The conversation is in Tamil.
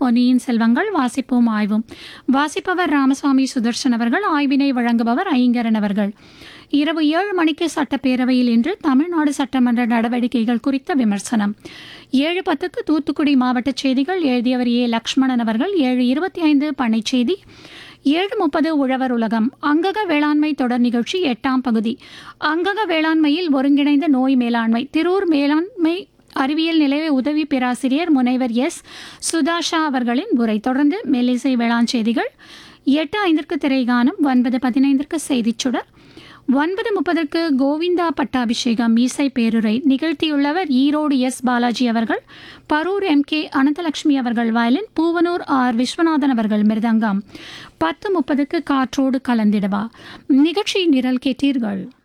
பொன்னியின் செல்வங்கள் வாசிப்போம் ஆய்வும் வாசிப்பவர் ராமசாமி சுதர்சன் அவர்கள் ஆய்வினை வழங்குபவர் ஐங்கரன் அவர்கள் இரவு ஏழு மணிக்கு சட்டப்பேரவையில் இன்று தமிழ்நாடு சட்டமன்ற நடவடிக்கைகள் குறித்த விமர்சனம் ஏழு பத்துக்கு தூத்துக்குடி மாவட்ட செய்திகள் எழுதியவர் ஏ லக்ஷ்மணன் அவர்கள் ஏழு இருபத்தி ஐந்து பண்ணை செய்தி ஏழு முப்பது உழவர் உலகம் அங்கக வேளாண்மை தொடர் நிகழ்ச்சி எட்டாம் பகுதி அங்கக வேளாண்மையில் ஒருங்கிணைந்த நோய் மேலாண்மை திரூர் மேலாண்மை அறிவியல் நிலைய உதவி பேராசிரியர் முனைவர் எஸ் சுதாஷா அவர்களின் உரை தொடர்ந்து மெல்லிசை வேளாண் செய்திகள் எட்டு ஐந்திற்கு திரைகானம் ஒன்பது பதினைந்திற்கு செய்திச் சுடர் ஒன்பது முப்பதற்கு கோவிந்தா பட்டாபிஷேகம் இசை பேருரை நிகழ்த்தியுள்ளவர் ஈரோடு எஸ் பாலாஜி அவர்கள் பரூர் எம் கே அனந்தலட்சுமி அவர்கள் வயலின் பூவனூர் ஆர் விஸ்வநாதன் அவர்கள் மிருதங்கம் பத்து முப்பதுக்கு காற்றோடு கலந்திடவா நிகழ்ச்சி நிரல் கேட்டீர்கள்